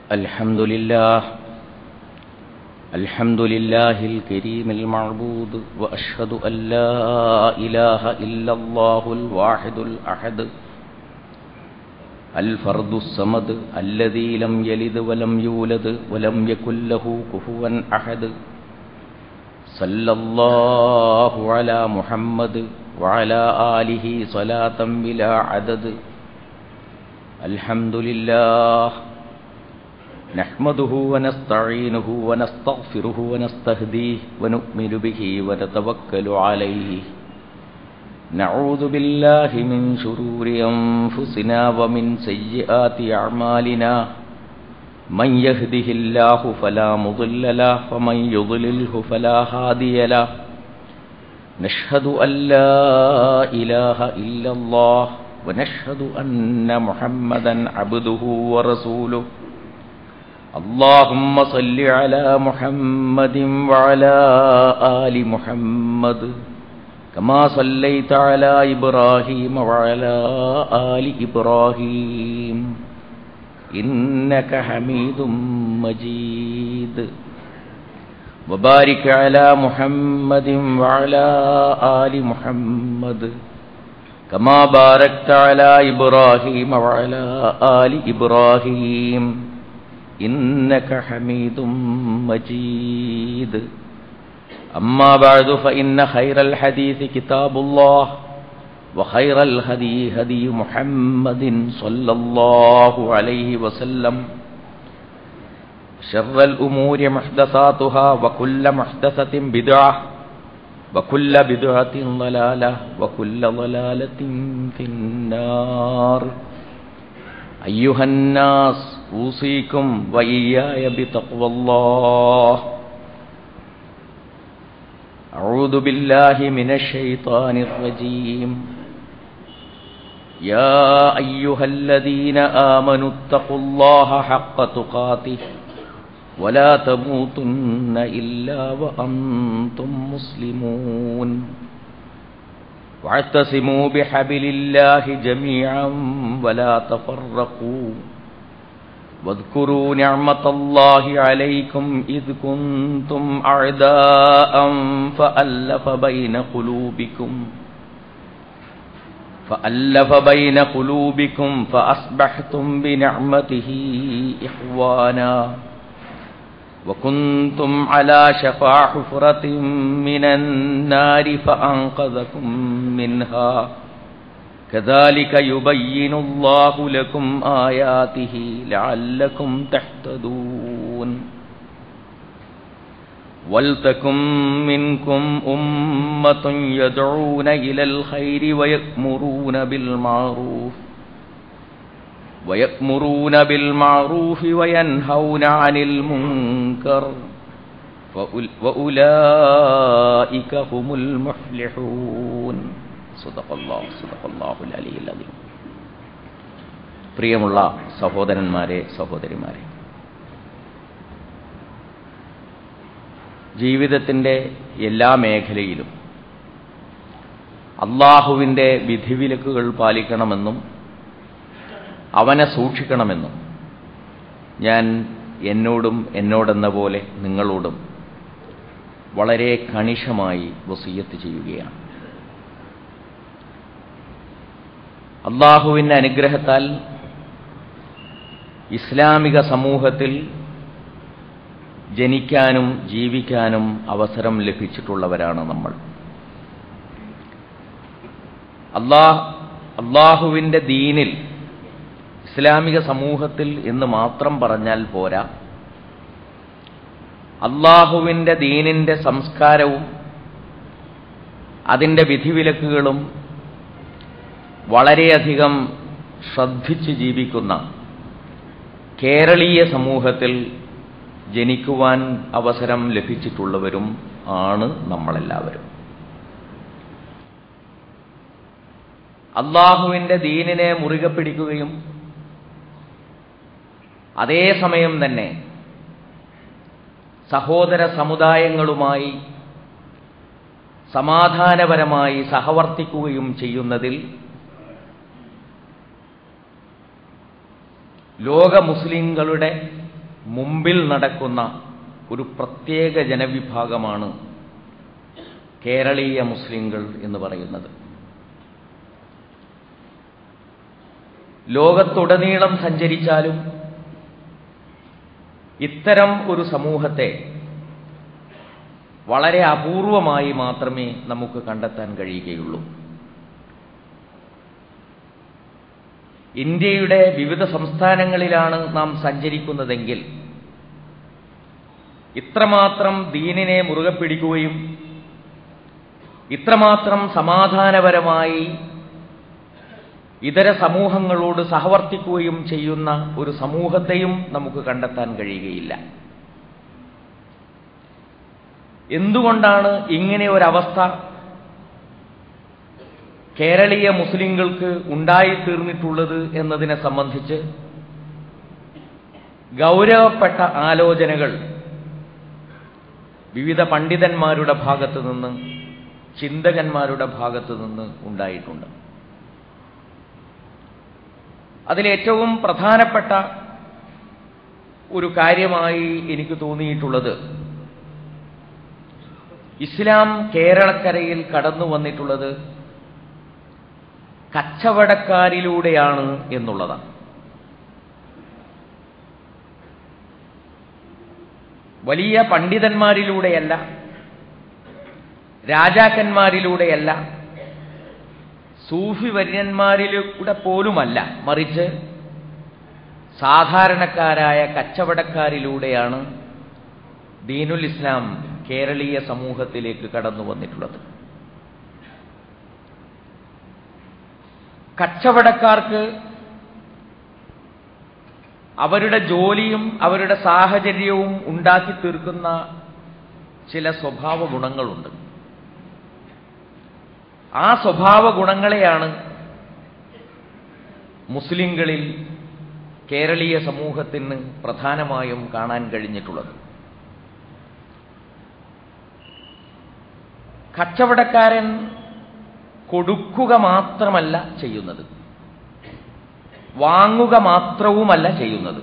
الحمد لله الحمد لله الكريم المعبود وأشهد أن لا إله إلا الله الواحد الأحد الفرد الصمد الذي لم يلد ولم يولد ولم يكن له كفوا أحد صلى الله على محمد وعلى آله صلاة بلا عدد الحمد لله نحمده ونستعينه ونستغفره ونستهديه ونؤمن به ونتوكل عليه نعوذ بالله من شرور أنفسنا ومن سيئات أعمالنا من يهده الله فلا مضل له ومن يضلله فلا هادي له نشهد أن لا إله إلا الله ونشهد أن محمدا عبده ورسوله اللهم صل على محمد وعلى آل محمد كما صليت على إبراهيم وعلى آل إبراهيم إنك حميد مجيد وبارك على محمد وعلى آل محمد كما باركت على إبراهيم وعلى آل إبراهيم إنك حميد مجيد أما بعد فإن خير الحديث كتاب الله وخير الهدي هدي محمد صلى الله عليه وسلم شر الأمور محدثاتها وكل محدثة بدعة وكل بدعة ضلالة وكل ضلالة في النار أيها الناس أوصيكم وإياي بتقوى الله أعوذ بالله من الشيطان الرجيم يا أيها الذين آمنوا اتقوا الله حق تقاته ولا تموتن إلا وأنتم مسلمون واعتصموا بحبل الله جميعا ولا تفرقوا واذكروا نعمة الله عليكم إذ كنتم أعداء فألف بين قلوبكم فألف بين قلوبكم فأصبحتم بنعمته إخوانا وكنتم على شفا حفرة من النار فأنقذكم منها كذلك يبين الله لكم آياته لعلكم تحتدون ولتكن منكم أمة يدعون إلى الخير ويأمرون بالمعروف ويأمرون بالمعروف وينهون عن المنكر وأولئك هم المفلحون പ്രിയമുള്ള സഹോദരന്മാരെ സഹോദരിമാരെ ജീവിതത്തിൻ്റെ എല്ലാ മേഖലയിലും അള്ളാഹുവിൻ്റെ വിധിവിലക്കുകൾ പാലിക്കണമെന്നും അവനെ സൂക്ഷിക്കണമെന്നും ഞാൻ എന്നോടും എന്നോടെന്ന പോലെ നിങ്ങളോടും വളരെ കണിശമായി വസീയത്ത് ചെയ്യുകയാണ് അള്ളാഹുവിൻ്റെ അനുഗ്രഹത്താൽ ഇസ്ലാമിക സമൂഹത്തിൽ ജനിക്കാനും ജീവിക്കാനും അവസരം ലഭിച്ചിട്ടുള്ളവരാണ് നമ്മൾ അള്ളാഹ് അള്ളാഹുവിൻ്റെ ദീനിൽ ഇസ്ലാമിക സമൂഹത്തിൽ എന്ന് മാത്രം പറഞ്ഞാൽ പോരാ അള്ളാഹുവിൻ്റെ ദീനിൻ്റെ സംസ്കാരവും അതിൻ്റെ വിധിവിലക്കുകളും വളരെയധികം ശ്രദ്ധിച്ച് ജീവിക്കുന്ന കേരളീയ സമൂഹത്തിൽ ജനിക്കുവാൻ അവസരം ലഭിച്ചിട്ടുള്ളവരും ആണ് നമ്മളെല്ലാവരും അള്ളാഹുവിൻ്റെ ദീനിനെ മുറുകെ പിടിക്കുകയും അതേസമയം തന്നെ സഹോദര സമുദായങ്ങളുമായി സമാധാനപരമായി സഹവർത്തിക്കുകയും ചെയ്യുന്നതിൽ ലോക മുസ്ലിങ്ങളുടെ മുമ്പിൽ നടക്കുന്ന ഒരു പ്രത്യേക ജനവിഭാഗമാണ് കേരളീയ മുസ്ലിങ്ങൾ എന്ന് പറയുന്നത് ലോകത്തുടനീളം സഞ്ചരിച്ചാലും ഇത്തരം ഒരു സമൂഹത്തെ വളരെ അപൂർവമായി മാത്രമേ നമുക്ക് കണ്ടെത്താൻ കഴിയുകയുള്ളൂ ഇന്ത്യയുടെ വിവിധ സംസ്ഥാനങ്ങളിലാണ് നാം സഞ്ചരിക്കുന്നതെങ്കിൽ ഇത്രമാത്രം ദീനിനെ മുറുകെ പിടിക്കുകയും ഇത്രമാത്രം സമാധാനപരമായി ഇതര സമൂഹങ്ങളോട് സഹവർത്തിക്കുകയും ചെയ്യുന്ന ഒരു സമൂഹത്തെയും നമുക്ക് കണ്ടെത്താൻ കഴിയുകയില്ല എന്തുകൊണ്ടാണ് ഇങ്ങനെ ഒരവസ്ഥ കേരളീയ മുസ്ലിങ്ങൾക്ക് ഉണ്ടായിത്തീർന്നിട്ടുള്ളത് എന്നതിനെ സംബന്ധിച്ച് ഗൗരവപ്പെട്ട ആലോചനകൾ വിവിധ പണ്ഡിതന്മാരുടെ ഭാഗത്തു നിന്ന് ചിന്തകന്മാരുടെ ഭാഗത്തു നിന്ന് ഉണ്ടായിട്ടുണ്ട് അതിലേറ്റവും പ്രധാനപ്പെട്ട ഒരു കാര്യമായി എനിക്ക് തോന്നിയിട്ടുള്ളത് ഇസ്ലാം കേരളക്കരയിൽ കടന്നു വന്നിട്ടുള്ളത് കച്ചവടക്കാരിലൂടെയാണ് എന്നുള്ളതാണ് വലിയ പണ്ഡിതന്മാരിലൂടെയല്ല രാജാക്കന്മാരിലൂടെയല്ല സൂഫി വര്യന്മാരിലൂടെ പോലുമല്ല മറിച്ച് സാധാരണക്കാരായ കച്ചവടക്കാരിലൂടെയാണ് ദീനുൽ ഇസ്ലാം കേരളീയ സമൂഹത്തിലേക്ക് കടന്നു വന്നിട്ടുള്ളത് കച്ചവടക്കാർക്ക് അവരുടെ ജോലിയും അവരുടെ സാഹചര്യവും ഉണ്ടാക്കി തീർക്കുന്ന ചില സ്വഭാവ ഗുണങ്ങളുണ്ട് ആ സ്വഭാവ ഗുണങ്ങളെയാണ് മുസ്ലിങ്ങളിൽ കേരളീയ സമൂഹത്തിന് പ്രധാനമായും കാണാൻ കഴിഞ്ഞിട്ടുള്ളത് കച്ചവടക്കാരൻ കൊടുക്കുക മാത്രമല്ല ചെയ്യുന്നത് വാങ്ങുക മാത്രവുമല്ല ചെയ്യുന്നത്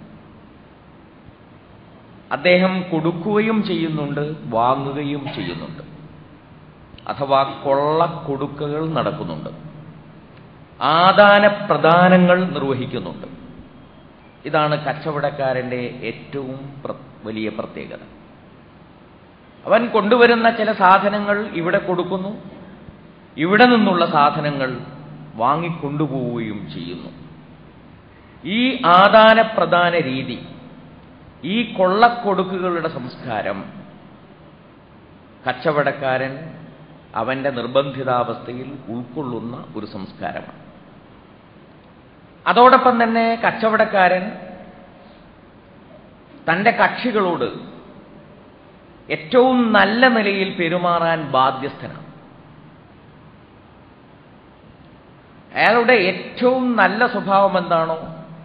അദ്ദേഹം കൊടുക്കുകയും ചെയ്യുന്നുണ്ട് വാങ്ങുകയും ചെയ്യുന്നുണ്ട് അഥവാ കൊള്ളക്കൊടുക്കകൾ നടക്കുന്നുണ്ട് ആദാന പ്രദാനങ്ങൾ നിർവഹിക്കുന്നുണ്ട് ഇതാണ് കച്ചവടക്കാരൻ്റെ ഏറ്റവും വലിയ പ്രത്യേകത അവൻ കൊണ്ടുവരുന്ന ചില സാധനങ്ങൾ ഇവിടെ കൊടുക്കുന്നു ഇവിടെ നിന്നുള്ള സാധനങ്ങൾ വാങ്ങിക്കൊണ്ടുപോവുകയും ചെയ്യുന്നു ഈ ആദാന പ്രദാന രീതി ഈ കൊള്ളക്കൊടുക്കുകളുടെ സംസ്കാരം കച്ചവടക്കാരൻ അവന്റെ നിർബന്ധിതാവസ്ഥയിൽ ഉൾക്കൊള്ളുന്ന ഒരു സംസ്കാരമാണ് അതോടൊപ്പം തന്നെ കച്ചവടക്കാരൻ തന്റെ കക്ഷികളോട് ഏറ്റവും നല്ല നിലയിൽ പെരുമാറാൻ ബാധ്യസ്ഥനാണ് അയാളുടെ ഏറ്റവും നല്ല സ്വഭാവം എന്താണോ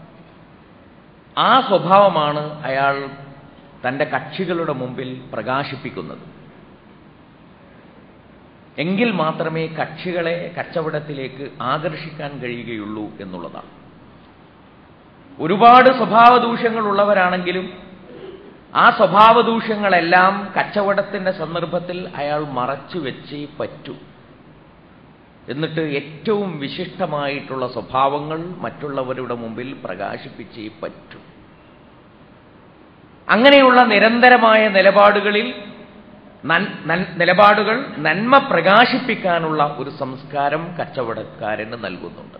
ആ സ്വഭാവമാണ് അയാൾ തന്റെ കക്ഷികളുടെ മുമ്പിൽ പ്രകാശിപ്പിക്കുന്നത് എങ്കിൽ മാത്രമേ കക്ഷികളെ കച്ചവടത്തിലേക്ക് ആകർഷിക്കാൻ കഴിയുകയുള്ളൂ എന്നുള്ളതാണ് ഒരുപാട് സ്വഭാവദൂഷ്യങ്ങളുള്ളവരാണെങ്കിലും ആ സ്വഭാവദൂഷ്യങ്ങളെല്ലാം കച്ചവടത്തിന്റെ സന്ദർഭത്തിൽ അയാൾ മറച്ചു വെച്ചേ പറ്റൂ എന്നിട്ട് ഏറ്റവും വിശിഷ്ടമായിട്ടുള്ള സ്വഭാവങ്ങൾ മറ്റുള്ളവരുടെ മുമ്പിൽ പ്രകാശിപ്പിച്ചേ പറ്റൂ അങ്ങനെയുള്ള നിരന്തരമായ നിലപാടുകളിൽ നിലപാടുകൾ നന്മ പ്രകാശിപ്പിക്കാനുള്ള ഒരു സംസ്കാരം കച്ചവടക്കാരന് നൽകുന്നുണ്ട്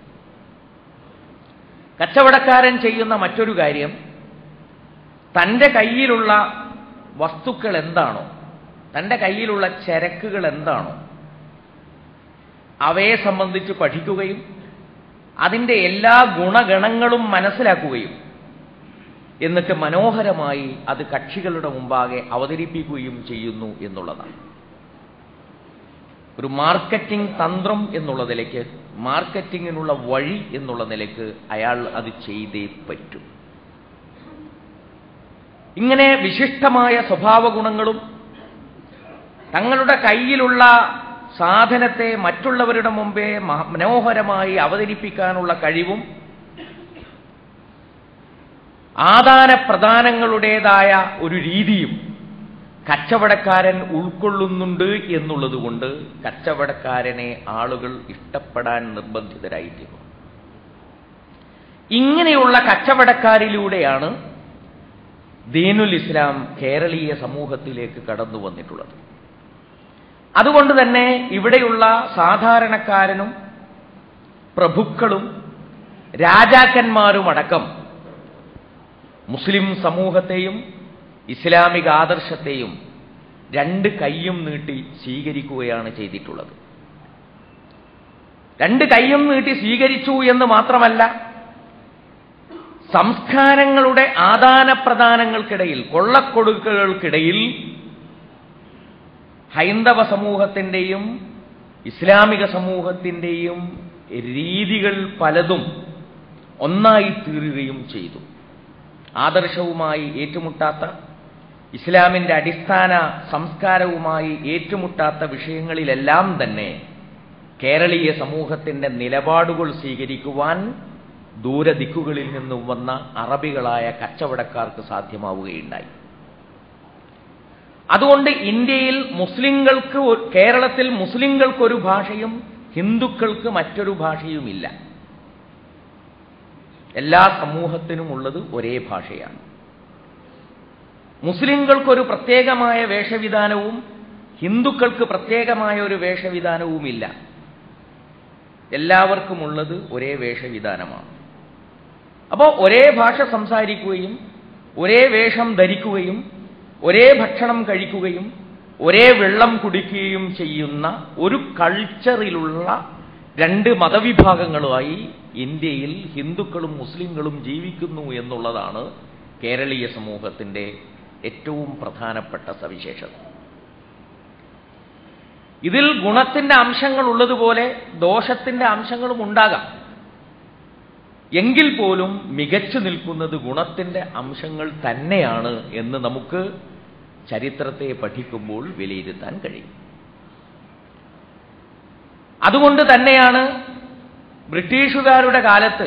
കച്ചവടക്കാരൻ ചെയ്യുന്ന മറ്റൊരു കാര്യം തൻ്റെ കയ്യിലുള്ള വസ്തുക്കൾ എന്താണോ തൻ്റെ കയ്യിലുള്ള ചരക്കുകൾ എന്താണോ അവയെ സംബന്ധിച്ച് പഠിക്കുകയും അതിൻ്റെ എല്ലാ ഗുണഗണങ്ങളും മനസ്സിലാക്കുകയും എന്നിട്ട് മനോഹരമായി അത് കക്ഷികളുടെ മുമ്പാകെ അവതരിപ്പിക്കുകയും ചെയ്യുന്നു എന്നുള്ളതാണ് ഒരു മാർക്കറ്റിംഗ് തന്ത്രം എന്നുള്ള നിലയ്ക്ക് മാർക്കറ്റിങ്ങിനുള്ള വഴി എന്നുള്ള നിലയ്ക്ക് അയാൾ അത് ചെയ്തേ പറ്റൂ ഇങ്ങനെ വിശിഷ്ടമായ സ്വഭാവ ഗുണങ്ങളും തങ്ങളുടെ കയ്യിലുള്ള സാധനത്തെ മറ്റുള്ളവരുടെ മുമ്പേ മനോഹരമായി അവതരിപ്പിക്കാനുള്ള കഴിവും ആദാന പ്രദാനങ്ങളുടേതായ ഒരു രീതിയും കച്ചവടക്കാരൻ ഉൾക്കൊള്ളുന്നുണ്ട് എന്നുള്ളതുകൊണ്ട് കച്ചവടക്കാരനെ ആളുകൾ ഇഷ്ടപ്പെടാൻ നിർബന്ധിതരായിത്തീർന്നു ഇങ്ങനെയുള്ള കച്ചവടക്കാരിലൂടെയാണ് ദീനുൽ ഇസ്ലാം കേരളീയ സമൂഹത്തിലേക്ക് കടന്നു വന്നിട്ടുള്ളത് അതുകൊണ്ട് തന്നെ ഇവിടെയുള്ള സാധാരണക്കാരനും പ്രഭുക്കളും രാജാക്കന്മാരുമടക്കം മുസ്ലിം സമൂഹത്തെയും ഇസ്ലാമിക ആദർശത്തെയും രണ്ട് കൈയും നീട്ടി സ്വീകരിക്കുകയാണ് ചെയ്തിട്ടുള്ളത് രണ്ട് കൈയും നീട്ടി സ്വീകരിച്ചു എന്ന് മാത്രമല്ല സംസ്കാരങ്ങളുടെ ആദാനപ്രദാനങ്ങൾക്കിടയിൽ കൊള്ളക്കൊടുക്കുകൾക്കിടയിൽ ഹൈന്ദവ സമൂഹത്തിൻ്റെയും ഇസ്ലാമിക സമൂഹത്തിൻ്റെയും രീതികൾ പലതും ഒന്നായി തീരുകയും ചെയ്തു ആദർശവുമായി ഏറ്റുമുട്ടാത്ത ഇസ്ലാമിന്റെ അടിസ്ഥാന സംസ്കാരവുമായി ഏറ്റുമുട്ടാത്ത വിഷയങ്ങളിലെല്ലാം തന്നെ കേരളീയ സമൂഹത്തിന്റെ നിലപാടുകൾ സ്വീകരിക്കുവാൻ ദൂരദിക്കുകളിൽ നിന്നും വന്ന അറബികളായ കച്ചവടക്കാർക്ക് സാധ്യമാവുകയുണ്ടായി അതുകൊണ്ട് ഇന്ത്യയിൽ മുസ്ലിങ്ങൾക്ക് ഒ- കേരളത്തിൽ മുസ്ലിങ്ങൾക്കൊരു ഭാഷയും ഹിന്ദുക്കൾക്ക് മറ്റൊരു ഭാഷയുമില്ല എല്ലാ സമൂഹത്തിനുമുള്ളത് ഒരേ ഭാഷയാണ് മുസ്ലിങ്ങൾക്കൊരു പ്രത്യേകമായ വേഷവിധാനവും ഹിന്ദുക്കൾക്ക് പ്രത്യേകമായ ഒരു വേഷവിധാനവുമില്ല എല്ലാവർക്കുമുള്ളത് ഒരേ വേഷവിധാനമാണ് അപ്പോൾ ഒരേ ഭാഷ സംസാരിക്കുകയും ഒരേ വേഷം ധരിക്കുകയും ഒരേ ഭക്ഷണം കഴിക്കുകയും ഒരേ വെള്ളം കുടിക്കുകയും ചെയ്യുന്ന ഒരു കൾച്ചറിലുള്ള രണ്ട് മതവിഭാഗങ്ങളുമായി ഇന്ത്യയിൽ ഹിന്ദുക്കളും മുസ്ലിങ്ങളും ജീവിക്കുന്നു എന്നുള്ളതാണ് കേരളീയ സമൂഹത്തിന്റെ ഏറ്റവും പ്രധാനപ്പെട്ട സവിശേഷത ഇതിൽ ഗുണത്തിന്റെ അംശങ്ങൾ ഉള്ളതുപോലെ ദോഷത്തിന്റെ അംശങ്ങളും ഉണ്ടാകാം എങ്കിൽ പോലും മികച്ചു നിൽക്കുന്നത് ഗുണത്തിന്റെ അംശങ്ങൾ തന്നെയാണ് എന്ന് നമുക്ക് ചരിത്രത്തെ പഠിക്കുമ്പോൾ വിലയിരുത്താൻ കഴിയും അതുകൊണ്ട് തന്നെയാണ് ബ്രിട്ടീഷുകാരുടെ കാലത്ത്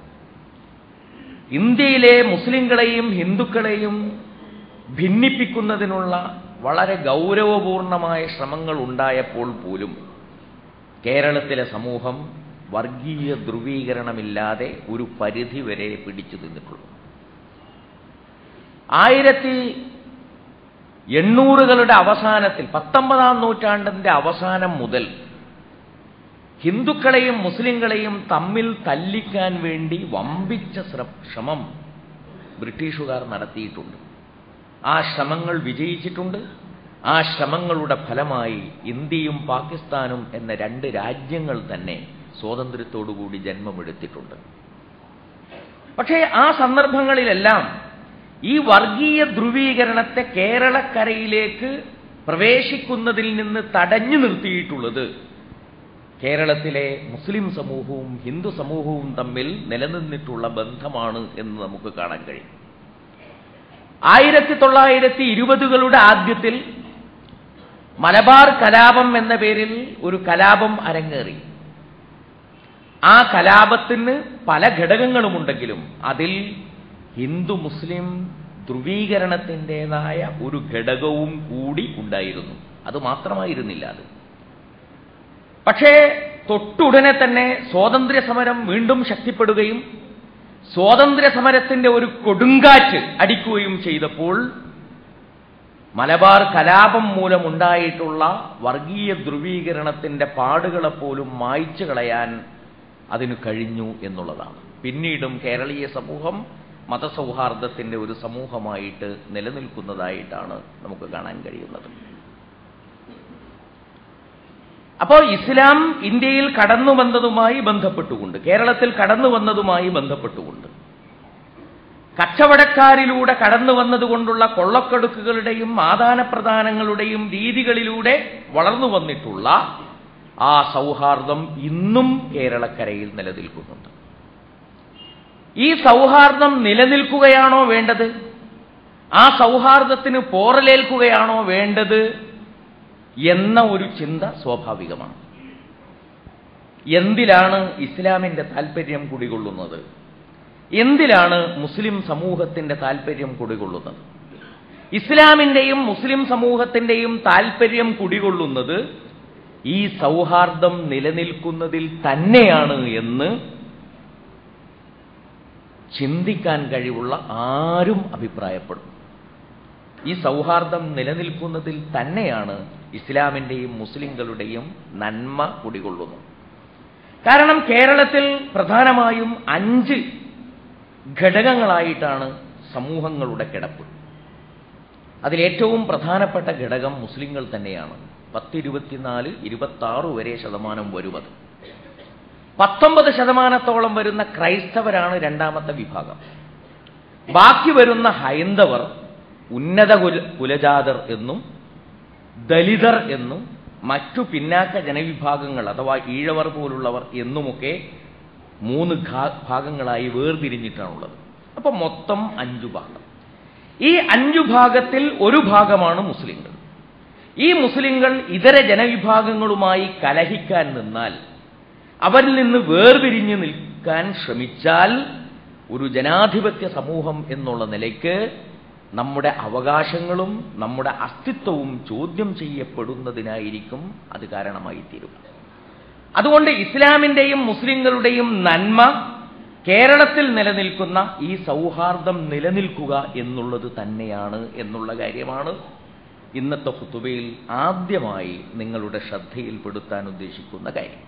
ഇന്ത്യയിലെ മുസ്ലിങ്ങളെയും ഹിന്ദുക്കളെയും ഭിന്നിപ്പിക്കുന്നതിനുള്ള വളരെ ഗൗരവപൂർണമായ ശ്രമങ്ങൾ ഉണ്ടായപ്പോൾ പോലും കേരളത്തിലെ സമൂഹം വർഗീയ ധ്രുവീകരണമില്ലാതെ ഒരു പരിധി വരെ പിടിച്ചു നിന്നിട്ടുള്ളൂ ആയിരത്തി എണ്ണൂറുകളുടെ അവസാനത്തിൽ പത്തൊമ്പതാം നൂറ്റാണ്ടിന്റെ അവസാനം മുതൽ ഹിന്ദുക്കളെയും മുസ്ലിങ്ങളെയും തമ്മിൽ തല്ലിക്കാൻ വേണ്ടി വമ്പിച്ച ശ്ര- ശ്രമം ബ്രിട്ടീഷുകാർ നടത്തിയിട്ടുണ്ട് ആ ശ്രമങ്ങൾ വിജയിച്ചിട്ടുണ്ട് ആ ശ്രമങ്ങളുടെ ഫലമായി ഇന്ത്യയും പാകിസ്ഥാനും എന്ന രണ്ട് രാജ്യങ്ങൾ തന്നെ സ്വാതന്ത്ര്യത്തോടുകൂടി ജന്മമെടുത്തിട്ടുണ്ട് പക്ഷേ ആ സന്ദർഭങ്ങളിലെല്ലാം ഈ വർഗീയ ധ്രുവീകരണത്തെ കേരളക്കരയിലേക്ക് പ്രവേശിക്കുന്നതിൽ നിന്ന് തടഞ്ഞു നിർത്തിയിട്ടുള്ളത് കേരളത്തിലെ മുസ്ലിം സമൂഹവും ഹിന്ദു സമൂഹവും തമ്മിൽ നിലനിന്നിട്ടുള്ള ബന്ധമാണ് എന്ന് നമുക്ക് കാണാൻ കഴിയും ആയിരത്തി തൊള്ളായിരത്തി ഇരുപതുകളുടെ ആദ്യത്തിൽ മലബാർ കലാപം എന്ന പേരിൽ ഒരു കലാപം അരങ്ങേറി ആ കലാപത്തിന് പല ഘടകങ്ങളുമുണ്ടെങ്കിലും അതിൽ ഹിന്ദു മുസ്ലിം ധ്രുവീകരണത്തിൻ്റെതായ ഒരു ഘടകവും കൂടി ഉണ്ടായിരുന്നു അത് മാത്രമായിരുന്നില്ല അത് പക്ഷേ തൊട്ടുടനെ തന്നെ സ്വാതന്ത്ര്യ സമരം വീണ്ടും ശക്തിപ്പെടുകയും സ്വാതന്ത്ര്യ സമരത്തിന്റെ ഒരു കൊടുങ്കാറ്റ് അടിക്കുകയും ചെയ്തപ്പോൾ മലബാർ കലാപം മൂലമുണ്ടായിട്ടുള്ള വർഗീയ ധ്രുവീകരണത്തിന്റെ പാടുകളെപ്പോലും മായ്ച്ചു കളയാൻ അതിനു കഴിഞ്ഞു എന്നുള്ളതാണ് പിന്നീടും കേരളീയ സമൂഹം മതസൗഹാർദ്ദത്തിന്റെ ഒരു സമൂഹമായിട്ട് നിലനിൽക്കുന്നതായിട്ടാണ് നമുക്ക് കാണാൻ കഴിയുന്നത് അപ്പോൾ ഇസ്ലാം ഇന്ത്യയിൽ കടന്നു വന്നതുമായി ബന്ധപ്പെട്ടുകൊണ്ട് കേരളത്തിൽ കടന്നു വന്നതുമായി ബന്ധപ്പെട്ടുകൊണ്ട് കച്ചവടക്കാരിലൂടെ കടന്നു വന്നതുകൊണ്ടുള്ള കൊള്ളക്കെടുക്കുകളുടെയും ആദാനപ്രദാനങ്ങളുടെയും രീതികളിലൂടെ വളർന്നു വന്നിട്ടുള്ള ആ സൗഹാർദ്ദം ഇന്നും കേരളക്കരയിൽ നിലനിൽക്കുന്നുണ്ട് ഈ സൗഹാർദ്ദം നിലനിൽക്കുകയാണോ വേണ്ടത് ആ സൗഹാർദ്ദത്തിന് പോറലേൽക്കുകയാണോ വേണ്ടത് എന്ന ഒരു ചിന്ത സ്വാഭാവികമാണ് എന്തിലാണ് ഇസ്ലാമിന്റെ താല്പര്യം കുടികൊള്ളുന്നത് എന്തിലാണ് മുസ്ലിം സമൂഹത്തിന്റെ താല്പര്യം കുടികൊള്ളുന്നത് ഇസ്ലാമിന്റെയും മുസ്ലിം സമൂഹത്തിന്റെയും താല്പര്യം കുടികൊള്ളുന്നത് ഈ സൗഹാർദ്ദം നിലനിൽക്കുന്നതിൽ തന്നെയാണ് എന്ന് ചിന്തിക്കാൻ കഴിവുള്ള ആരും അഭിപ്രായപ്പെടും ഈ സൗഹാർദ്ദം നിലനിൽക്കുന്നതിൽ തന്നെയാണ് ഇസ്ലാമിന്റെയും മുസ്ലിങ്ങളുടെയും നന്മ കുടികൊള്ളുന്നത് കാരണം കേരളത്തിൽ പ്രധാനമായും അഞ്ച് ഘടകങ്ങളായിട്ടാണ് സമൂഹങ്ങളുടെ കിടപ്പ് അതിലേറ്റവും പ്രധാനപ്പെട്ട ഘടകം മുസ്ലിങ്ങൾ തന്നെയാണ് പത്തിരുപത്തിനാല് ഇരുപത്തി ആറ് വരെ ശതമാനം വരുന്നത് പത്തൊമ്പത് ശതമാനത്തോളം വരുന്ന ക്രൈസ്തവരാണ് രണ്ടാമത്തെ വിഭാഗം ബാക്കി വരുന്ന ഹൈന്ദവർ ഉന്നത കുല കുലജാതർ എന്നും ദലിതർ എന്നും മറ്റു പിന്നാക്ക ജനവിഭാഗങ്ങൾ അഥവാ ഈഴവർ പോലുള്ളവർ എന്നുമൊക്കെ മൂന്ന് ഭാഗങ്ങളായി വേർതിരിഞ്ഞിട്ടാണുള്ളത് അപ്പം മൊത്തം അഞ്ചു ഭാഗം ഈ അഞ്ചു ഭാഗത്തിൽ ഒരു ഭാഗമാണ് മുസ്ലിങ്ങൾ ഈ മുസ്ലിങ്ങൾ ഇതര ജനവിഭാഗങ്ങളുമായി കലഹിക്കാൻ നിന്നാൽ അവരിൽ നിന്ന് വേർതിരിഞ്ഞു നിൽക്കാൻ ശ്രമിച്ചാൽ ഒരു ജനാധിപത്യ സമൂഹം എന്നുള്ള നിലയ്ക്ക് നമ്മുടെ അവകാശങ്ങളും നമ്മുടെ അസ്തിത്വവും ചോദ്യം ചെയ്യപ്പെടുന്നതിനായിരിക്കും അത് കാരണമായി തീരുക അതുകൊണ്ട് ഇസ്ലാമിന്റെയും മുസ്ലിങ്ങളുടെയും നന്മ കേരളത്തിൽ നിലനിൽക്കുന്ന ഈ സൗഹാർദ്ദം നിലനിൽക്കുക എന്നുള്ളത് തന്നെയാണ് എന്നുള്ള കാര്യമാണ് ഇന്നത്തെ ഹുത്തുബയിൽ ആദ്യമായി നിങ്ങളുടെ ശ്രദ്ധയിൽപ്പെടുത്താൻ ഉദ്ദേശിക്കുന്ന കാര്യം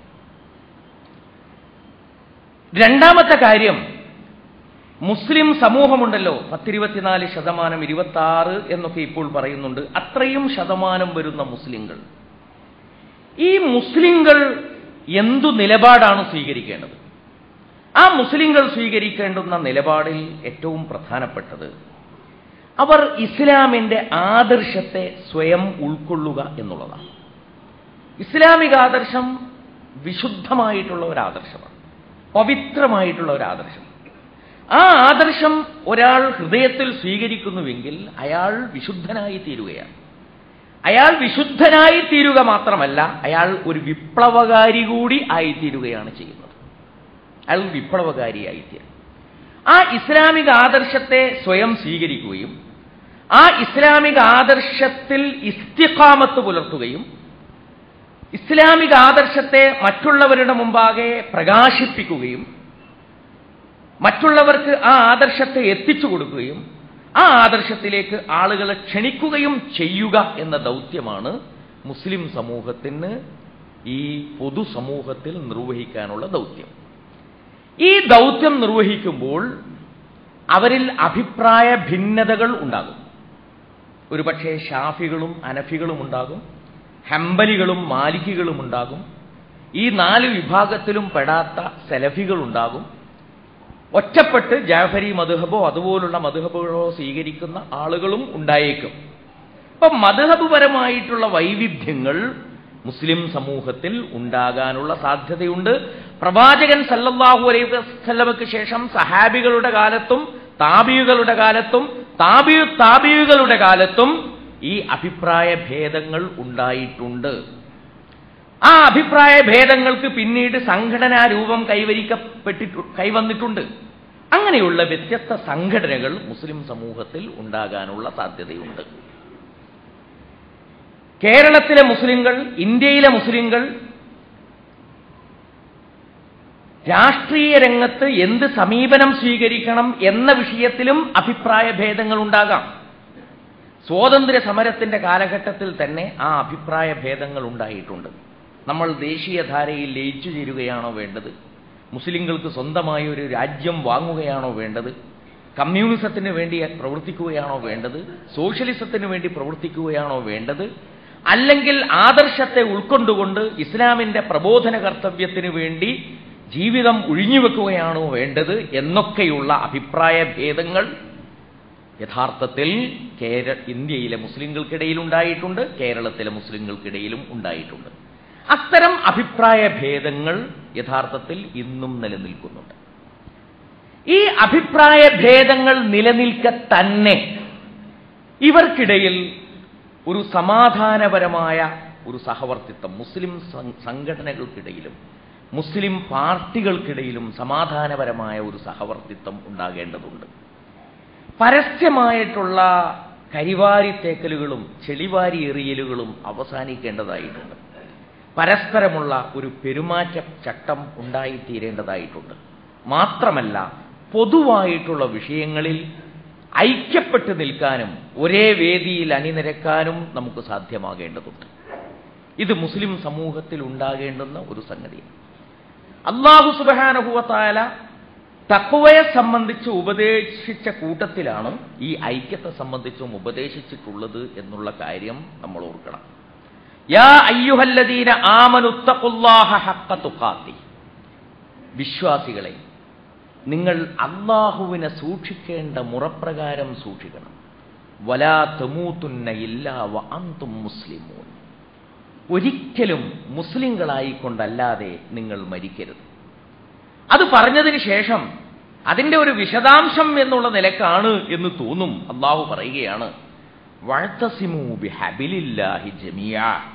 രണ്ടാമത്തെ കാര്യം മുസ്ലിം സമൂഹമുണ്ടല്ലോ പത്തിരുപത്തിനാല് ശതമാനം ഇരുപത്തി ആറ് എന്നൊക്കെ ഇപ്പോൾ പറയുന്നുണ്ട് അത്രയും ശതമാനം വരുന്ന മുസ്ലിങ്ങൾ ഈ മുസ്ലിങ്ങൾ എന്തു നിലപാടാണ് സ്വീകരിക്കേണ്ടത് ആ മുസ്ലിങ്ങൾ സ്വീകരിക്കേണ്ടുന്ന നിലപാടിൽ ഏറ്റവും പ്രധാനപ്പെട്ടത് അവർ ഇസ്ലാമിന്റെ ആദർശത്തെ സ്വയം ഉൾക്കൊള്ളുക എന്നുള്ളതാണ് ഇസ്ലാമിക ആദർശം വിശുദ്ധമായിട്ടുള്ള ഒരു ആദർശമാണ് പവിത്രമായിട്ടുള്ള ഒരു ആദർശം ആ ആദർശം ഒരാൾ ഹൃദയത്തിൽ സ്വീകരിക്കുന്നുവെങ്കിൽ അയാൾ വിശുദ്ധനായി തീരുകയാണ് അയാൾ വിശുദ്ധനായി തീരുക മാത്രമല്ല അയാൾ ഒരു വിപ്ലവകാരി കൂടി ആയിത്തീരുകയാണ് ചെയ്യുന്നത് അയാൾ വിപ്ലവകാരിയായിത്തീരും ആ ഇസ്ലാമിക ആദർശത്തെ സ്വയം സ്വീകരിക്കുകയും ആ ഇസ്ലാമിക ആദർശത്തിൽ ഇസ്തിഖാമത്ത് പുലർത്തുകയും ഇസ്ലാമിക ആദർശത്തെ മറ്റുള്ളവരുടെ മുമ്പാകെ പ്രകാശിപ്പിക്കുകയും മറ്റുള്ളവർക്ക് ആ ആദർശത്തെ എത്തിച്ചു കൊടുക്കുകയും ആ ആദർശത്തിലേക്ക് ആളുകളെ ക്ഷണിക്കുകയും ചെയ്യുക എന്ന ദൗത്യമാണ് മുസ്ലിം സമൂഹത്തിന് ഈ പൊതുസമൂഹത്തിൽ നിർവഹിക്കാനുള്ള ദൗത്യം ഈ ദൗത്യം നിർവഹിക്കുമ്പോൾ അവരിൽ അഭിപ്രായ ഭിന്നതകൾ ഉണ്ടാകും ഒരുപക്ഷെ ഷാഫികളും അനഫികളും ഉണ്ടാകും ഹംബലികളും മാലിക്കികളും ഉണ്ടാകും ഈ നാല് വിഭാഗത്തിലും പെടാത്ത സെലഫികളുണ്ടാകും ഒറ്റപ്പെട്ട് ജാഫരി മധുഹബോ അതുപോലുള്ള മധുഹബുകളോ സ്വീകരിക്കുന്ന ആളുകളും ഉണ്ടായേക്കും അപ്പം മധുഹബുപരമായിട്ടുള്ള വൈവിധ്യങ്ങൾ മുസ്ലിം സമൂഹത്തിൽ ഉണ്ടാകാനുള്ള സാധ്യതയുണ്ട് പ്രവാചകൻ സല്ലല്ലാഹു അലൈഹി വസല്ലമക്ക് ശേഷം സഹാബികളുടെ കാലത്തും താബിയുകളുടെ കാലത്തും താബിയു താബിയുകളുടെ കാലത്തും ഈ അഭിപ്രായ ഭേദങ്ങൾ ഉണ്ടായിട്ടുണ്ട് ആ അഭിപ്രായ ഭേദങ്ങൾക്ക് പിന്നീട് സംഘടനാ രൂപം കൈവരിക്കപ്പെട്ടിട്ടു കൈവന്നിട്ടുണ്ട് അങ്ങനെയുള്ള വ്യത്യസ്ത സംഘടനകൾ മുസ്ലിം സമൂഹത്തിൽ ഉണ്ടാകാനുള്ള സാധ്യതയുണ്ട് കേരളത്തിലെ മുസ്ലിങ്ങൾ ഇന്ത്യയിലെ മുസ്ലിങ്ങൾ രാഷ്ട്രീയ രംഗത്ത് എന്ത് സമീപനം സ്വീകരിക്കണം എന്ന വിഷയത്തിലും അഭിപ്രായ ഭേദങ്ങൾ ഉണ്ടാകാം സ്വാതന്ത്ര്യ സമരത്തിന്റെ കാലഘട്ടത്തിൽ തന്നെ ആ അഭിപ്രായ ഭേദങ്ങൾ ഉണ്ടായിട്ടുണ്ട് നമ്മൾ ദേശീയധാരയിൽ ലയിച്ചു ചേരുകയാണോ വേണ്ടത് മുസ്ലിങ്ങൾക്ക് സ്വന്തമായ ഒരു രാജ്യം വാങ്ങുകയാണോ വേണ്ടത് കമ്മ്യൂണിസത്തിന് വേണ്ടി പ്രവർത്തിക്കുകയാണോ വേണ്ടത് സോഷ്യലിസത്തിന് വേണ്ടി പ്രവർത്തിക്കുകയാണോ വേണ്ടത് അല്ലെങ്കിൽ ആദർശത്തെ ഉൾക്കൊണ്ടുകൊണ്ട് ഇസ്ലാമിന്റെ പ്രബോധന കർത്തവ്യത്തിന് വേണ്ടി ജീവിതം ഒഴിഞ്ഞുവെക്കുകയാണോ വേണ്ടത് എന്നൊക്കെയുള്ള അഭിപ്രായ ഭേദങ്ങൾ യഥാർത്ഥത്തിൽ കേര ഇന്ത്യയിലെ മുസ്ലിങ്ങൾക്കിടയിൽ ഉണ്ടായിട്ടുണ്ട് കേരളത്തിലെ മുസ്ലിങ്ങൾക്കിടയിലും ഉണ്ടായിട്ടുണ്ട് അത്തരം അഭിപ്രായ ഭേദങ്ങൾ യഥാർത്ഥത്തിൽ ഇന്നും നിലനിൽക്കുന്നുണ്ട് ഈ അഭിപ്രായ ഭേദങ്ങൾ നിലനിൽക്കെ തന്നെ ഇവർക്കിടയിൽ ഒരു സമാധാനപരമായ ഒരു സഹവർത്തിത്വം മുസ്ലിം സംഘടനകൾക്കിടയിലും മുസ്ലിം പാർട്ടികൾക്കിടയിലും സമാധാനപരമായ ഒരു സഹവർത്തിത്വം ഉണ്ടാകേണ്ടതുണ്ട് പരസ്യമായിട്ടുള്ള കരിവാരിത്തേക്കലുകളും ചെളിവാരി എറിയലുകളും അവസാനിക്കേണ്ടതായിട്ടുണ്ട് പരസ്പരമുള്ള ഒരു പെരുമാറ്റ ചട്ടം ഉണ്ടായിത്തീരേണ്ടതായിട്ടുണ്ട് മാത്രമല്ല പൊതുവായിട്ടുള്ള വിഷയങ്ങളിൽ ഐക്യപ്പെട്ട് നിൽക്കാനും ഒരേ വേദിയിൽ അണിനിരക്കാനും നമുക്ക് സാധ്യമാകേണ്ടതുണ്ട് ഇത് മുസ്ലിം സമൂഹത്തിൽ ഉണ്ടാകേണ്ടുന്ന ഒരു സംഗതിയാണ് അള്ളാഹു സുബാനുഭവത്തായ തക്കുവയെ സംബന്ധിച്ച് ഉപദേശിച്ച കൂട്ടത്തിലാണ് ഈ ഐക്യത്തെ സംബന്ധിച്ചും ഉപദേശിച്ചിട്ടുള്ളത് എന്നുള്ള കാര്യം നമ്മൾ ഓർക്കണം യാ അയ്യുഹല്ലദീന ആമനുത്തഖുല്ലാഹ ഹഖ്ക തുഖാത്തി വിശ്വാസികളെ നിങ്ങൾ അള്ളാഹുവിനെ സൂക്ഷിക്കേണ്ട മുറപ്രകാരം സൂക്ഷിക്കണം വലാ തമൂത്തുന്ന ഇല്ലാ വ അന്തും മുസ്ലിമൂൻ ഒരിക്കലും മുസ്ലിങ്ങളായിക്കൊണ്ടല്ലാതെ നിങ്ങൾ മരിക്കരുത് അത് പറഞ്ഞതിന് ശേഷം അതിന്റെ ഒരു വിശദാംശം എന്നുള്ള നിലക്കാണ് എന്ന് തോന്നും അള്ളാഹു പറയുകയാണ് വഴത്തസിമു ബിഹബിലില്ലാഹി ജമിയ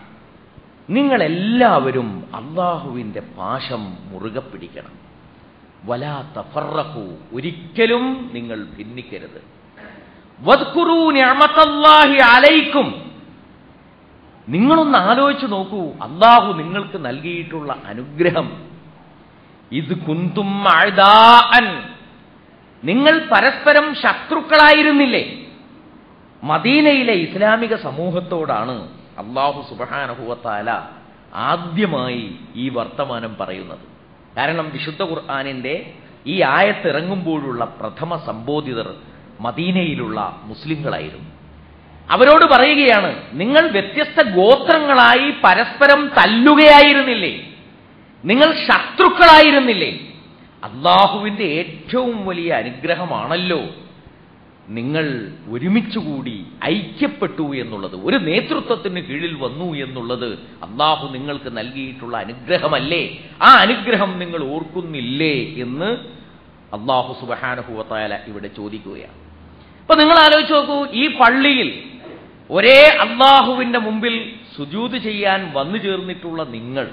നിങ്ങളെല്ലാവരും അള്ളാഹുവിന്റെ പാശം മുറുകെ പിടിക്കണം വലാ തഫറഖു ഒരിക്കലും നിങ്ങൾ ഭിന്നിക്കരുത് വദ്കുറൂ നിഅമത്തല്ലാഹി അലൈക്കും നിങ്ങളൊന്ന് ആലോചിച്ച് നോക്കൂ അള്ളാഹു നിങ്ങൾക്ക് നൽകിയിട്ടുള്ള അനുഗ്രഹം ഇത് കുന്തും അഴുതാൻ നിങ്ങൾ പരസ്പരം ശത്രുക്കളായിരുന്നില്ലേ മദീനയിലെ ഇസ്ലാമിക സമൂഹത്തോടാണ് അള്ളാഹു സുബഹാനഹുവത്താല ആദ്യമായി ഈ വർത്തമാനം പറയുന്നത് കാരണം വിശുദ്ധ ഖുർആാനിന്റെ ഈ ആയത്തിറങ്ങുമ്പോഴുള്ള പ്രഥമ സംബോധിതർ മദീനയിലുള്ള മുസ്ലിങ്ങളായിരുന്നു അവരോട് പറയുകയാണ് നിങ്ങൾ വ്യത്യസ്ത ഗോത്രങ്ങളായി പരസ്പരം തല്ലുകയായിരുന്നില്ലേ നിങ്ങൾ ശത്രുക്കളായിരുന്നില്ലേ അള്ളാഹുവിന്റെ ഏറ്റവും വലിയ അനുഗ്രഹമാണല്ലോ നിങ്ങൾ ഒരുമിച്ചുകൂടി ഐക്യപ്പെട്ടു എന്നുള്ളത് ഒരു നേതൃത്വത്തിന് കീഴിൽ വന്നു എന്നുള്ളത് അള്ളാഹു നിങ്ങൾക്ക് നൽകിയിട്ടുള്ള അനുഗ്രഹമല്ലേ ആ അനുഗ്രഹം നിങ്ങൾ ഓർക്കുന്നില്ലേ എന്ന് അള്ളാഹു സുബഹാനുഭവത്തായ ഇവിടെ ചോദിക്കുകയാണ് അപ്പൊ നിങ്ങൾ ആലോചിച്ച് നോക്കൂ ഈ പള്ളിയിൽ ഒരേ അള്ളാഹുവിന്റെ മുമ്പിൽ സുജൂത് ചെയ്യാൻ വന്നു ചേർന്നിട്ടുള്ള നിങ്ങൾ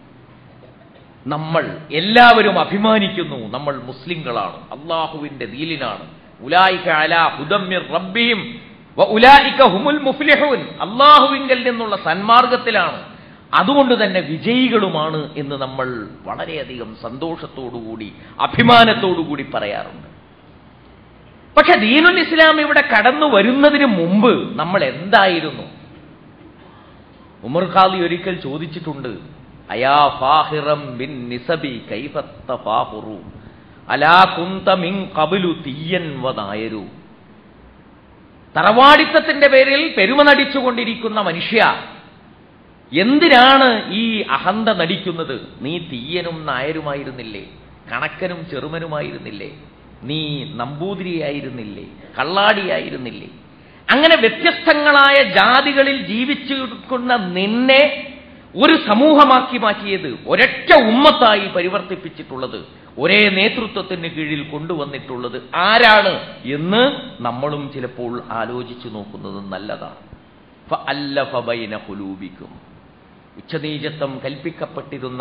നമ്മൾ എല്ലാവരും അഭിമാനിക്കുന്നു നമ്മൾ മുസ്ലിങ്ങളാണ് അള്ളാഹുവിന്റെ ദീലിനാണ് ഉലായിക അലാ ഹുദമ്മിർ റബ്ബിയും വ ഉലായിക ഹുമുൽ മുഫ്ലിഹൂൻ അള്ളാഹുവിങ്കൽ നിന്നുള്ള സന്മാർഗത്തിലാണ് അതുകൊണ്ട് തന്നെ വിജയികളുമാണ് എന്ന് നമ്മൾ വളരെയധികം സന്തോഷത്തോടുകൂടി അഭിമാനത്തോടുകൂടി പറയാറുണ്ട് പക്ഷെ ദീനുൽ ഇസ്ലാം ഇവിടെ കടന്നു വരുന്നതിന് മുമ്പ് നമ്മൾ എന്തായിരുന്നു ഉമർ ഖാദി ഒരിക്കൽ ചോദിച്ചിട്ടുണ്ട് അയാ ഫാഹിറം ബിൻ നിസബി കൈഫത്ത ഫാഹുറു അലാ കുന്ത മിൻ കബിലു തീയൻ വനായരു തറവാടിത്തത്തിന്റെ പേരിൽ പെരുമ നടിച്ചുകൊണ്ടിരിക്കുന്ന മനുഷ്യ എന്തിനാണ് ഈ അഹന്ത നടിക്കുന്നത് നീ തീയനും നായരുമായിരുന്നില്ലേ കണക്കനും ചെറുമനുമായിരുന്നില്ലേ നീ നമ്പൂതിരിയായിരുന്നില്ലേ കള്ളാടിയായിരുന്നില്ലേ അങ്ങനെ വ്യത്യസ്തങ്ങളായ ജാതികളിൽ ജീവിച്ചിരിക്കുന്ന നിന്നെ ഒരു സമൂഹമാക്കി മാറ്റിയത് ഒരൊറ്റ ഉമ്മത്തായി പരിവർത്തിപ്പിച്ചിട്ടുള്ളത് ഒരേ നേതൃത്വത്തിന് കീഴിൽ കൊണ്ടുവന്നിട്ടുള്ളത് ആരാണ് എന്ന് നമ്മളും ചിലപ്പോൾ ആലോചിച്ചു നോക്കുന്നത് നല്ലതാണ് അല്ലഫ ബൈന ഹുലൂബിക്കും ഉച്ചനീചത്വം കൽപ്പിക്കപ്പെട്ടിരുന്ന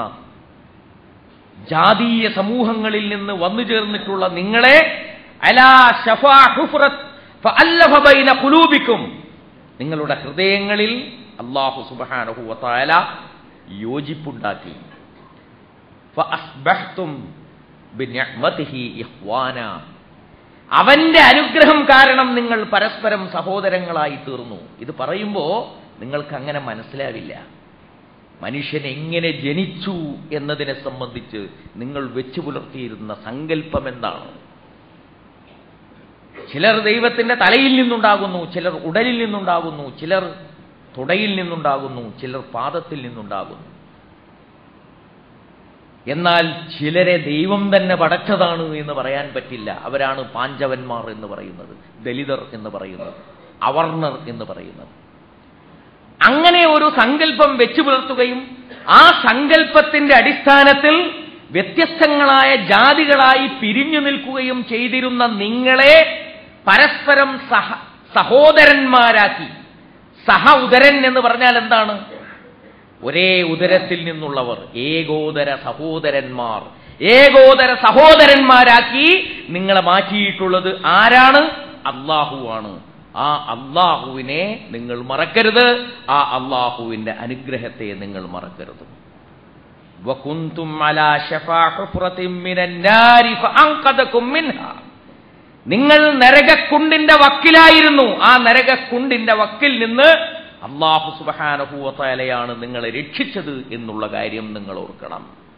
ജാതീയ സമൂഹങ്ങളിൽ നിന്ന് വന്നു ചേർന്നിട്ടുള്ള നിങ്ങളെ അലാ ഷഫാ ഹുഫ്റത്ത് ഫഅല്ലഫ ബൈന ഖുലൂബിക്കും നിങ്ങളുടെ ഹൃദയങ്ങളിൽ അല്ലാഹു സുബ്ഹാനഹു വതആല യോജിപ്പുണ്ടാക്കി ഫഅസ്ബഹ്തും ബിനിഅ്മതിഹി ഇഖ്വാന അവന്റെ അനുഗ്രഹം കാരണം നിങ്ങൾ പരസ്പരം സഹോദരങ്ങളായി തീർന്നു ഇത് പറയുമ്പോൾ നിങ്ങൾക്ക് അങ്ങനെ മനസ്സിലാവില്ല മനുഷ്യൻ എങ്ങനെ ജനിച്ചു എന്നതിനെ സംബന്ധിച്ച് നിങ്ങൾ വെച്ചു പുലർത്തിയിരുന്ന സങ്കല്പം എന്താണ് ചിലർ ദൈവത്തിന്റെ തലയിൽ നിന്നുണ്ടാകുന്നു ചിലർ ഉടലിൽ നിന്നുണ്ടാകുന്നു ചിലർ തുടയിൽ നിന്നുണ്ടാകുന്നു ചിലർ പാദത്തിൽ നിന്നുണ്ടാകുന്നു എന്നാൽ ചിലരെ ദൈവം തന്നെ പടച്ചതാണ് എന്ന് പറയാൻ പറ്റില്ല അവരാണ് പാഞ്ചവന്മാർ എന്ന് പറയുന്നത് ദലിതർ എന്ന് പറയുന്നത് അവർണർ എന്ന് പറയുന്നത് അങ്ങനെ ഒരു സങ്കല്പം വെച്ചു പുലർത്തുകയും ആ സങ്കല്പത്തിന്റെ അടിസ്ഥാനത്തിൽ വ്യത്യസ്തങ്ങളായ ജാതികളായി പിരിഞ്ഞു നിൽക്കുകയും ചെയ്തിരുന്ന നിങ്ങളെ പരസ്പരം സഹ സഹോദരന്മാരാക്കി സഹ ഉദരൻ എന്ന് പറഞ്ഞാൽ എന്താണ് ഒരേ ഉദരത്തിൽ നിന്നുള്ളവർ ഏകോദര സഹോദരന്മാർ ഏകോദര സഹോദരന്മാരാക്കി നിങ്ങളെ മാറ്റിയിട്ടുള്ളത് ആരാണ് അള്ളാഹുവാണ് ആ അള്ളാഹുവിനെ നിങ്ങൾ മറക്കരുത് ആ അള്ളാഹുവിന്റെ അനുഗ്രഹത്തെ നിങ്ങൾ മറക്കരുത് വകുന്തും അലാ ശഫാ ഹുഫ്റത്തിൻ മിനൻ നാരി ഫഅൻഖദകും മിൻഹാ നിങ്ങൾ നരകക്കുണ്ടിന്റെ വക്കിലായിരുന്നു ആ നരകക്കുണ്ടിന്റെ വക്കിൽ നിന്ന് അള്ളാഹു സുബഹാനഹൂവത്തലയാണ് നിങ്ങളെ രക്ഷിച്ചത് എന്നുള്ള കാര്യം നിങ്ങൾ ഓർക്കണം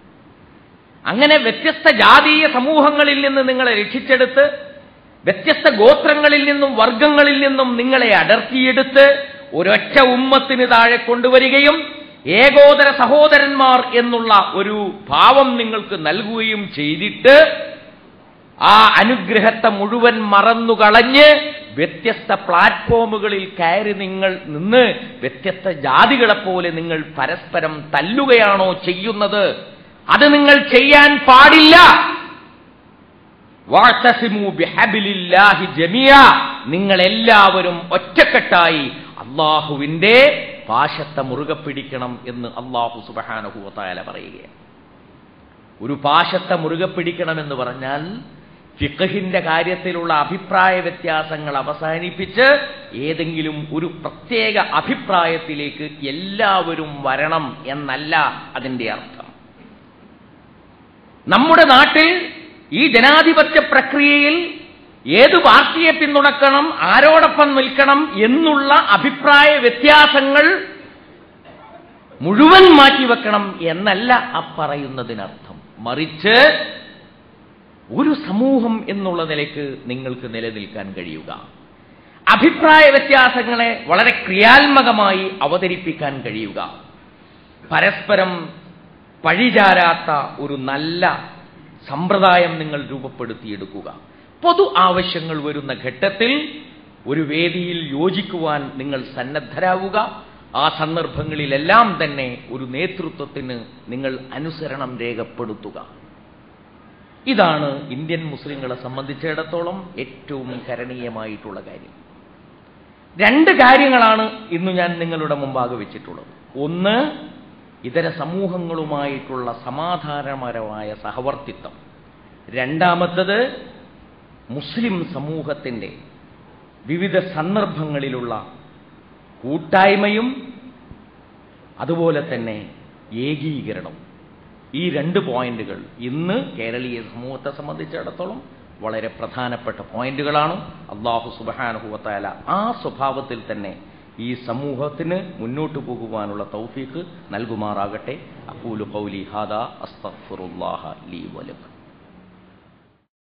അങ്ങനെ വ്യത്യസ്ത ജാതീയ സമൂഹങ്ങളിൽ നിന്ന് നിങ്ങളെ രക്ഷിച്ചെടുത്ത് വ്യത്യസ്ത ഗോത്രങ്ങളിൽ നിന്നും വർഗങ്ങളിൽ നിന്നും നിങ്ങളെ അടർത്തിയെടുത്ത് ഒരൊറ്റ ഉമ്മത്തിന് താഴെ കൊണ്ടുവരികയും ഏകോദര സഹോദരന്മാർ എന്നുള്ള ഒരു ഭാവം നിങ്ങൾക്ക് നൽകുകയും ചെയ്തിട്ട് ആ അനുഗ്രഹത്തെ മുഴുവൻ മറന്നുകളഞ്ഞ് വ്യത്യസ്ത പ്ലാറ്റ്ഫോമുകളിൽ കയറി നിങ്ങൾ നിന്ന് വ്യത്യസ്ത ജാതികളെപ്പോലെ നിങ്ങൾ പരസ്പരം തല്ലുകയാണോ ചെയ്യുന്നത് അത് നിങ്ങൾ ചെയ്യാൻ പാടില്ല വാഴ്ത്തസിമു ബിഹബിലില്ലാഹി ജമിയ നിങ്ങൾ എല്ലാവരും ഒറ്റക്കെട്ടായി അള്ളാഹുവിന്റെ പാശത്തെ മുറുകെ പിടിക്കണം എന്ന് അള്ളാഹു സുബഹാനഹുവത്തായ പറയുകയാണ് ഒരു പാശത്തെ മുറുകെ പിടിക്കണമെന്ന് പറഞ്ഞാൽ ഫിഖഹിന്റെ കാര്യത്തിലുള്ള അഭിപ്രായ വ്യത്യാസങ്ങൾ അവസാനിപ്പിച്ച് ഏതെങ്കിലും ഒരു പ്രത്യേക അഭിപ്രായത്തിലേക്ക് എല്ലാവരും വരണം എന്നല്ല അതിന്റെ അർത്ഥം നമ്മുടെ നാട്ടിൽ ഈ ജനാധിപത്യ പ്രക്രിയയിൽ ഏത് പാർട്ടിയെ പിന്തുണക്കണം ആരോടൊപ്പം നിൽക്കണം എന്നുള്ള അഭിപ്രായ വ്യത്യാസങ്ങൾ മുഴുവൻ മാറ്റിവെക്കണം എന്നല്ല ആ പറയുന്നതിനർത്ഥം മറിച്ച് ഒരു സമൂഹം എന്നുള്ള നിലയ്ക്ക് നിങ്ങൾക്ക് നിലനിൽക്കാൻ കഴിയുക അഭിപ്രായ വ്യത്യാസങ്ങളെ വളരെ ക്രിയാത്മകമായി അവതരിപ്പിക്കാൻ കഴിയുക പരസ്പരം പഴിചാരാത്ത ഒരു നല്ല സമ്പ്രദായം നിങ്ങൾ രൂപപ്പെടുത്തിയെടുക്കുക പൊതു ആവശ്യങ്ങൾ വരുന്ന ഘട്ടത്തിൽ ഒരു വേദിയിൽ യോജിക്കുവാൻ നിങ്ങൾ സന്നദ്ധരാവുക ആ സന്ദർഭങ്ങളിലെല്ലാം തന്നെ ഒരു നേതൃത്വത്തിന് നിങ്ങൾ അനുസരണം രേഖപ്പെടുത്തുക ഇതാണ് ഇന്ത്യൻ മുസ്ലിങ്ങളെ സംബന്ധിച്ചിടത്തോളം ഏറ്റവും കരണീയമായിട്ടുള്ള കാര്യം രണ്ട് കാര്യങ്ങളാണ് ഇന്ന് ഞാൻ നിങ്ങളുടെ മുമ്പാകെ വെച്ചിട്ടുള്ളത് ഒന്ന് ഇതര സമൂഹങ്ങളുമായിട്ടുള്ള സമാധാനപരമായ സഹവർത്തിത്വം രണ്ടാമത്തത് മുസ്ലിം സമൂഹത്തിൻ്റെ വിവിധ സന്ദർഭങ്ങളിലുള്ള കൂട്ടായ്മയും അതുപോലെ തന്നെ ഏകീകരണവും ഈ രണ്ട് പോയിന്റുകൾ ഇന്ന് കേരളീയ സമൂഹത്തെ സംബന്ധിച്ചിടത്തോളം വളരെ പ്രധാനപ്പെട്ട പോയിന്റുകളാണ് അള്ളാഹു സുബാനുഭവത്തായ ആ സ്വഭാവത്തിൽ തന്നെ ഈ സമൂഹത്തിന് മുന്നോട്ട് പോകുവാനുള്ള തൗഫീഖ് നൽകുമാറാകട്ടെ അക്കൂലു കൗലി ഹാദ അസ്തഫുറുല്ലാഹ ലീ വലക്കും